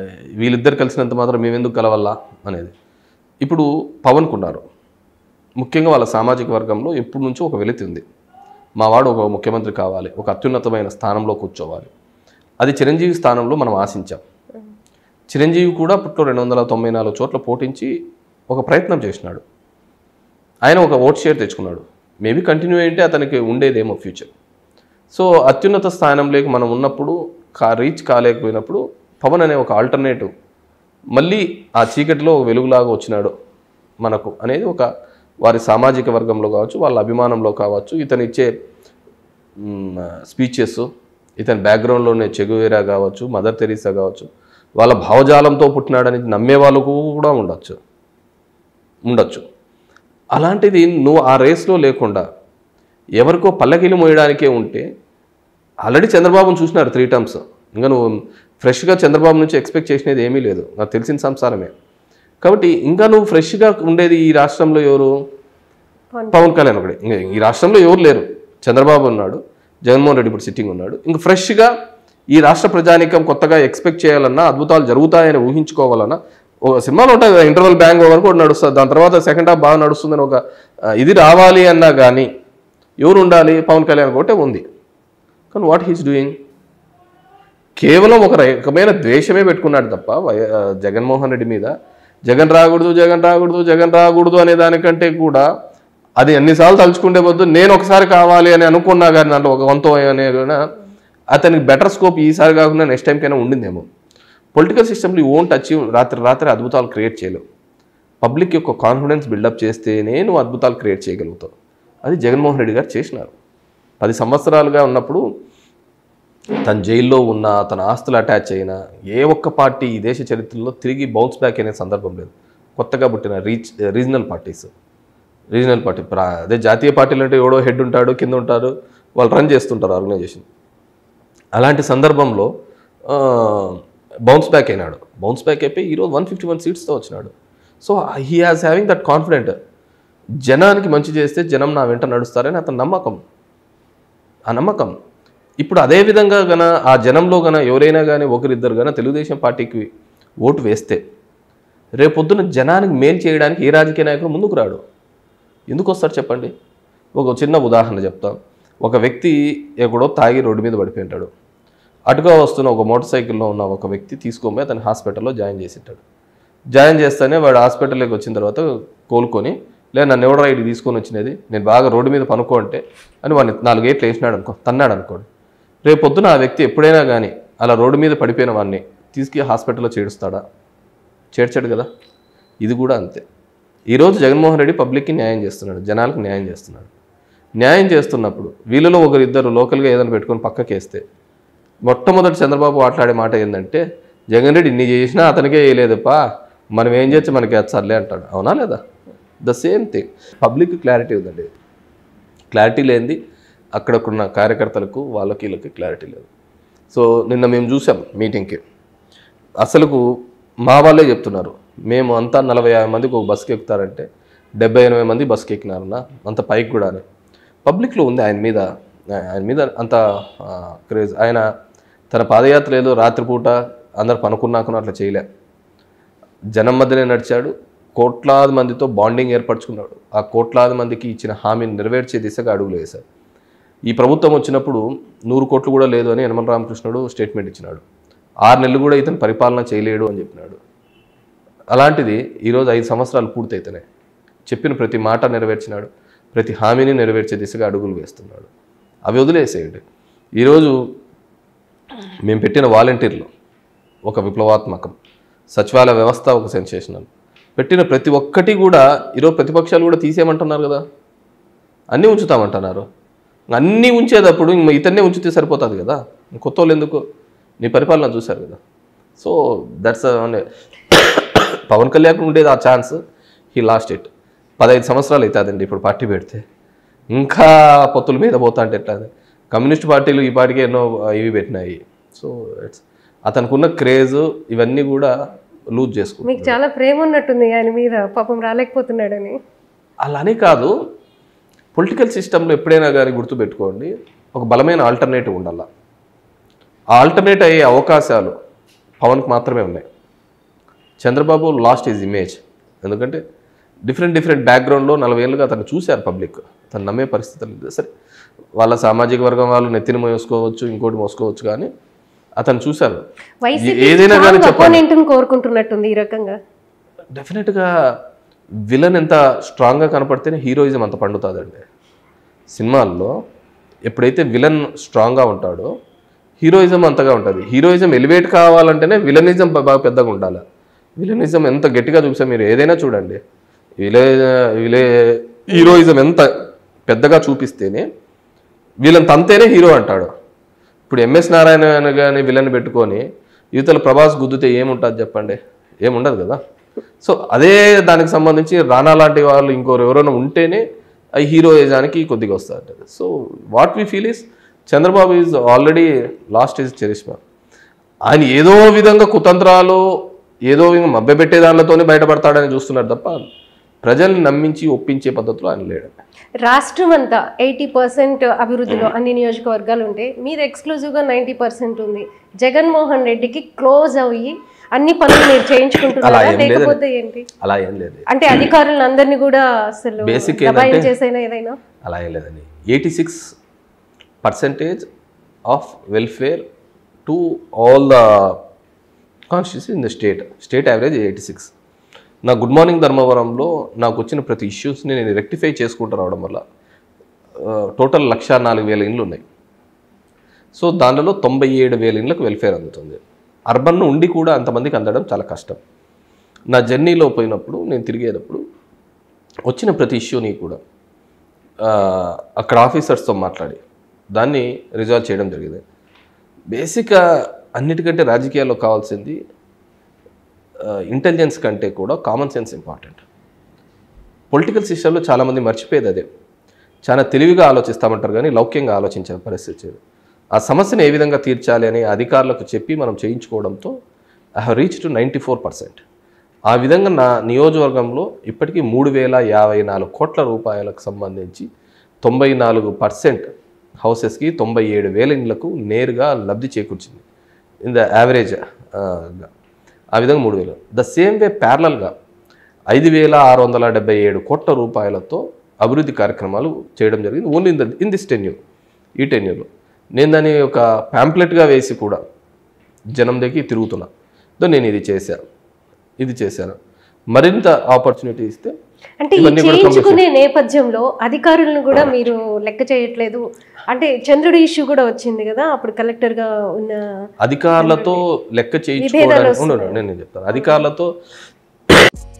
వీళ్ళిద్దరు కలిసినంత మాత్రం మేమెందుకు కలవల్లా అనేది ఇప్పుడు పవన్కు ఉన్నారు ముఖ్యంగా వాళ్ళ సామాజిక వర్గంలో ఎప్పటి నుంచో ఒక వెలితి ఉంది మా వాడు ఒక ముఖ్యమంత్రి కావాలి ఒక అత్యున్నతమైన స్థానంలో కూర్చోవాలి అది చిరంజీవి స్థానంలో మనం ఆశించాం చిరంజీవి కూడా అప్పట్లో రెండు వందల తొంభై నాలుగు చోట్ల పోటించి ఒక ప్రయత్నం చేసినాడు ఆయన ఒక ఓట్ షేర్ తెచ్చుకున్నాడు మేబీ కంటిన్యూ అయితే అతనికి ఉండేదేమో ఫ్యూచర్ సో అత్యున్నత స్థానంలోకి మనం ఉన్నప్పుడు కా రీచ్ కాలేకపోయినప్పుడు పవన్ అనే ఒక ఆల్టర్నేటివ్ మళ్ళీ ఆ చీకటిలో ఒక వెలుగులాగా వచ్చినాడు మనకు అనేది ఒక వారి సామాజిక వర్గంలో కావచ్చు వాళ్ళ అభిమానంలో కావచ్చు ఇతను ఇచ్చే స్పీచెస్ ఇతని బ్యాక్గ్రౌండ్లోనే చెగువేరా కావచ్చు మదర్ తెరీసా కావచ్చు వాళ్ళ భావజాలంతో పుట్టినాడని నమ్మే వాళ్ళు కూడా ఉండొచ్చు ఉండొచ్చు అలాంటిది నువ్వు ఆ రేస్లో లేకుండా ఎవరికో పల్లకిలు మోయడానికే ఉంటే ఆల్రెడీ చంద్రబాబును చూసినారు త్రీ టర్మ్స్ ఇంకా నువ్వు ఫ్రెష్గా చంద్రబాబు నుంచి ఎక్స్పెక్ట్ చేసినది ఏమీ లేదు నాకు తెలిసిన సంసారమే కాబట్టి ఇంకా నువ్వు ఫ్రెష్గా ఉండేది ఈ రాష్ట్రంలో ఎవరు పవన్ కళ్యాణ్ ఒకడే ఇంకా ఈ రాష్ట్రంలో ఎవరు లేరు చంద్రబాబు ఉన్నాడు జగన్మోహన్ రెడ్డి ఇప్పుడు సిట్టింగ్ ఉన్నాడు ఇంక ఫ్రెష్గా ఈ రాష్ట్ర ప్రజానికం కొత్తగా ఎక్స్పెక్ట్ చేయాలన్నా అద్భుతాలు జరుగుతాయని ఊహించుకోవాలన్నా ఒక సినిమాలో ఉంటుంది కదా ఇంటర్వల్ బ్యాంక్ వరకు ఒకటి నడుస్తుంది దాని తర్వాత సెకండ్ హాఫ్ బాగా నడుస్తుందని ఒక ఆ, ఇది రావాలి అన్నా కానీ ఎవరు ఉండాలి పవన్ కళ్యాణ్ ఒకటే ఉంది కానీ వాట్ హీస్ డూయింగ్ కేవలం ఒక రకమైన ద్వేషమే పెట్టుకున్నాడు తప్ప వై- ఆ, జగన్మోహన్ రెడ్డి మీద జగన్ రాకూడదు జగన్ రాకూడదు జగన్ రాకూడదు అనే దానికంటే కూడా అది ఎన్నిసార్లు తలుచుకుంటే వద్దు నేను ఒకసారి కావాలి అని అనుకున్నా కానీ దాంట్లో ఒక వంతో అనే కూడా అతనికి బెటర్ స్కోప్ ఈసారి కాకుండా నెక్స్ట్ టైంకైనా ఉండిందేమో పొలిటికల్ సిస్టమ్లో ఈ ఓంట్ అచీవ్ రాత్రి రాత్రి అద్భుతాలు క్రియేట్ చేయలేవు పబ్లిక్ యొక్క కాన్ఫిడెన్స్ బిల్డప్ చేస్తేనే నువ్వు అద్భుతాలు క్రియేట్ చేయగలుగుతావు అది జగన్మోహన్ రెడ్డి గారు చేసినారు పది సంవత్సరాలుగా ఉన్నప్పుడు తన జైల్లో ఉన్న తన ఆస్తులు అటాచ్ అయినా ఏ ఒక్క పార్టీ ఈ దేశ చరిత్రలో తిరిగి బౌన్స్ బ్యాక్ అనే సందర్భం లేదు కొత్తగా పుట్టిన reach regional parties regional party ప్రా- అదే జాతీయ పార్టీలు అంటే ఎవడో హెడ్ ఉంటాడు కింద ఉంటారు వాళ్ళు రన్ చేస్తుంటారు ఆర్గనైజేషన్ అలాంటి సందర్భంలో బౌన్స్ బ్యాక్ అయినాడు బౌన్స్ బ్యాక్ అయిపోయి ఈరోజు వన్ ఫిఫ్టీ వన్ సీట్స్తో వచ్చినాడు so he has having that confident జనానికి మంచి చేస్తే జనం నా వెంట నడుస్తారని అతని నమ్మకం ఆ నమ్మకం ఇప్పుడు అదే విధంగా గన ఆ జనంలో గన ఎవరైనా కానీ ఒకరిద్దరు గన తెలుగుదేశం పార్టీకి ఓటు వేస్తే రేపొద్దున జనానికి మేలు చేయడానికి ఏ రాజకీయ నాయకుడు ముందుకు రాడు ఎందుకు వస్తాడు చెప్పండి ఒక చిన్న ఉదాహరణ చెప్తాం ఒక వ్యక్తి ఎక్కడో తాగి రోడ్డు మీద పడిపోయింటాడు అటుగా వస్తున్న ఒక మోటార్ సైకిల్లో ఉన్న ఒక వ్యక్తి తీసుకొని పోయి అతని హాస్పిటల్లో జాయిన్ చేసింటాడు జాయిన్ చేస్తేనే వాడు హాస్పిటల్లోకి వచ్చిన తర్వాత కోలుకొని లేదు నన్ను ఎవడరా ఇటు తీసుకొని వచ్చినది నేను బాగా రోడ్డు మీద పనుకో అంటే అని వాడిని నాలుగు ఏట్లు వేసినాడు అనుకో తన్నాడు అనుకోండి రేపు పొద్దున ఆ వ్యక్తి ఎప్పుడైనా కానీ అలా రోడ్డు మీద పడిపోయిన వాడిని తీసుకు హాస్పిటల్లో చేడుస్తాడా చేర్చాడు కదా ఇది కూడా అంతే ఈరోజు జగన్మోహన్ రెడ్డి పబ్లిక్కి న్యాయం చేస్తున్నాడు జనాలకు న్యాయం చేస్తున్నాడు న్యాయం చేస్తున్నప్పుడు వీళ్ళలో ఒకరిద్దరు లోకల్గా ఏదైనా పెట్టుకొని పక్కకేస్తే మొట్టమొదటి చంద్రబాబు మాట్లాడే మాట ఏంటంటే జగన్ రెడ్డి ఇన్ని చేసినా అతనికే వేయలేదప్పా మనం ఏం చేస్తే మనకి సర్లే అంటాడు అవునా లేదా the same thing public clarity ఉందండి క్లారిటీ లేనిది అక్కడకున్న కార్యకర్తలకు వాళ్ళకి వీళ్ళకి క్లారిటీ లేదు సో నిన్న మేము చూసాం మీటింగ్కి అసలుకు మా వాళ్ళే చెప్తున్నారు మేము అంతా నలభై యాభై మందికి ఒక బస్కి ఎక్కుతారంటే డెబ్బై ఎనభై మంది బస్కి ఎక్కినారన్న అంత పైకి కూడా అని పబ్లిక్లో ఉంది ఆయన మీద ఆయన మీద అంత క్రేజ్ ఆయన తన పాదయాత్ర ఏదో రాత్రిపూట అందరు పనుకున్నాకను అట్లా చేయలే జనం మధ్యనే నడిచాడు కోట్లాది మందితో బాండింగ్ ఏర్పరచుకున్నాడు ఆ కోట్లాది మందికి ఇచ్చిన హామీని నెరవేర్చే దిశగా అడుగులు వేశారు ఈ ప్రభుత్వం వచ్చినప్పుడు నూరు కోట్లు కూడా లేదు అని యనమల రామకృష్ణుడు స్టేట్మెంట్ ఇచ్చినాడు ఆరు నెలలు కూడా ఇతను పరిపాలన చేయలేడు అని చెప్పినాడు అలాంటిది ఈరోజు ఐదు సంవత్సరాలు పూర్తయితేనే చెప్పిన ప్రతి మాట నెరవేర్చినాడు ప్రతి హామీని నెరవేర్చే దిశగా అడుగులు వేస్తున్నాడు అవి వదిలేసేయండి ఈరోజు మేము పెట్టిన వాలంటీర్లు ఒక విప్లవాత్మకం సచివాలయ వ్యవస్థ ఒక సెన్సేషనల్ పెట్టిన ప్రతి ఒక్కటి కూడా ఈరోజు ప్రతిపక్షాలు కూడా తీసేయమంటున్నారు కదా అన్నీ ఉంచుతామంటున్నారు అన్నీ ఉంచేటప్పుడు ఇంక ఇతన్నే ఉంచితే సరిపోతుంది కదా కొత్త వాళ్ళు ఎందుకు నీ పరిపాలన చూశారు కదా సో దట్స్ పవన్ కళ్యాణ్ ఉండేది ఆ ఛాన్స్ హీ లాస్ట్ ఇట్ పదహైదు సంవత్సరాలు అవుతుందండి ఇప్పుడు పార్టీ పెడితే ఇంకా పొత్తుల మీద పోతా అంటే ఎట్లా కమ్యూనిస్ట్ పార్టీలు ఈ పార్టీకి ఎన్నో ఇవి పెట్టినాయి సో ఇట్స్ అతనికి ఉన్న క్రేజ్ ఇవన్నీ కూడా లూజ్ చేసుకుంటారు మీకు చాలా ప్రేమ ఉన్నట్టుంది ఆయన మీద పాపం రాలేకపోతున్నాడని అలానే కాదు పొలిటికల్ సిస్టంలో ఎప్పుడైనా కానీ గుర్తుపెట్టుకోండి ఒక బలమైన ఆల్టర్నేటివ్ ఉండాల ఆ ఆల్టర్నేట్ అయ్యే అవకాశాలు పవన్కి మాత్రమే ఉన్నాయి చంద్రబాబు లాస్ట్ ఈజ్ ఇమేజ్ ఎందుకంటే డిఫరెంట్ డిఫరెంట్ బ్యాక్గ్రౌండ్లో నలభై ఏళ్ళుగా అతను చూశారు పబ్లిక్ అతను నమ్మే పరిస్థితులు లేదు సరే వాళ్ళ సామాజిక వర్గం వాళ్ళు నెత్తిని మోసుకోవచ్చు ఇంకోటి మోసుకోవచ్చు కానీ అతను చూశారు వైసీపీ ఏదైనా కానీ చెప్పండి అపోనెంట్ని కోరుకుంటున్నట్టుంది ఈ రకంగా డెఫినెట్గా విలన్ ఎంత స్ట్రాంగ్గా కనపడితేనే హీరోయిజం అంత పండుతుందండి సినిమాల్లో ఎప్పుడైతే విలన్ స్ట్రాంగ్గా ఉంటాడో హీరోయిజం అంతగా ఉంటుంది హీరోయిజం ఎలివేట్ కావాలంటేనే విలనిజం బాగా పెద్దగా ఉండాలి విలనిజం ఎంత గట్టిగా చూసా మీరు ఏదైనా చూడండి విలే విలే హీరోయిజం ఎంత పెద్దగా చూపిస్తేనే వీళ్ళని తంతేనే హీరో అంటాడు ఇప్పుడు ఎంఎస్ నారాయణ కానీ విలన్ పెట్టుకొని యువతల ప్రభాస్ గుద్దుతే ఏముంటుంది చెప్పండి ఏముండదు కదా సో అదే దానికి సంబంధించి రానా లాంటి వాళ్ళు ఇంకోరు ఎవరైనా ఉంటేనే ఆ హీరోయిజానికి కొద్దిగా వస్తారు so what we feel is Chandrababu is already lost is charisma ఆయన ఏదో విధంగా కుతంత్రాలు ఏదో విధంగా మభ్యపెట్టే దానితోనే బయటపడతాడని చూస్తున్నారు తప్ప ప్రజల్ని నమ్మించి ఒప్పించే పద్ధతిలో ఆయన లేడు రాష్ట్రం అంతా ఎయిటీ పర్సెంట్ అభివృద్ధిలో అన్ని నియోజకవర్గాలు ఉంటే మీరు ఎక్స్క్లూజివ్గా నైంటీ పర్సెంట్ ఉంది జగన్మోహన్ రెడ్డికి క్లోజ్ అయ్యి అన్ని పనులు మీరు అలా చేయించుకుంటున్నారా ఏం లేదండి. లేకపోతే ఏంటి అలా ఏం లేదు అంటే అధికారులను అందరినీ కూడా అసలు Basic దబాయించేసైనా ఏదైనా అలా ఏం లేదండి eighty six percentage of welfare to all the constituency in the state state average eighty six నా గుడ్ మార్నింగ్ ధర్మవరంలో నాకు వచ్చిన ప్రతి ఇష్యూస్ని నేను రెక్టిఫై చేసుకుంటూ రావడం వల్ల టోటల్ లక్ష నాలుగు వేల ఇండ్లు ఉన్నాయి సో దానిలో తొంభై ఏడు వేల ఇండ్లకు వెల్ఫేర్ అందుతుంది అర్బన్ ఉండి కూడా అంతమందికి అందడం చాలా కష్టం నా జర్నీలో పోయినప్పుడు నేను తిరిగేటప్పుడు వచ్చిన ప్రతి ఇష్యూని కూడా ఆ, అక్కడ ఆఫీసర్స్తో మాట్లాడి దాన్ని రిజాల్వ్ చేయడం జరిగింది బేసిక్గా అన్నిటికంటే రాజకీయాల్లో కావాల్సింది ఇంటెలిజెన్స్ కంటే కూడా కామన్ సెన్స్ ఇంపార్టెంట్ పొలిటికల్ సిస్టంలో చాలామంది మర్చిపోయేది అదే చాలా తెలివిగా ఆలోచిస్తామంటారు కానీ లౌక్యంగా ఆలోచించే పరిస్థితి లేదు. ఆ సమస్యను ఏ విధంగా తీర్చాలి అని అధికారులకు చెప్పి మనం చేయించుకోవడంతో I have reach to ninety four percent ఆ విధంగా నా నియోజకవర్గంలో ఇప్పటికీ మూడు వేల యాభై నాలుగు కోట్ల రూపాయలకు సంబంధించి తొంభై నాలుగు పర్సెంట్ హౌసెస్కి తొంభై ఏడు వేల ఇండ్లకు నేరుగా లబ్ధి చేకూర్చింది ఇన్ ద యావరేజ్ ఆ విధంగా మూడు వేలు ద సేమ్ వే ప్యారలల్గా ఐదు వేల ఆరు వందల డెబ్బై ఏడు కోట్ల రూపాయలతో అభివృద్ధి కార్యక్రమాలు చేయడం జరిగింది only in the in this tenure ఈ టెన్యూర్లో నేను దాన్ని ఒక ప్యాంప్లెట్గా వేసి కూడా జనం దగ్గరికి తిరుగుతున్నా దో నేను ఇది చేశాను ఇది చేశాను మరింత ఆపర్చునిటీ ఇస్తే అంటే ఈ ఇవన్నీ కూడా చేయించుకునే నేపథ్యంలో అధికారులను కూడా మీరు లెక్క చేయట్లేదు అంటే చంద్రుడి ఇష్యూ కూడా వచ్చింది కదా అప్పుడు కలెక్టర్ గా ఉన్న అధికారులతో లెక్క చేయించుకోవడానికి ఉండు, ఉండు, నేను చెప్తాను అధికారులతో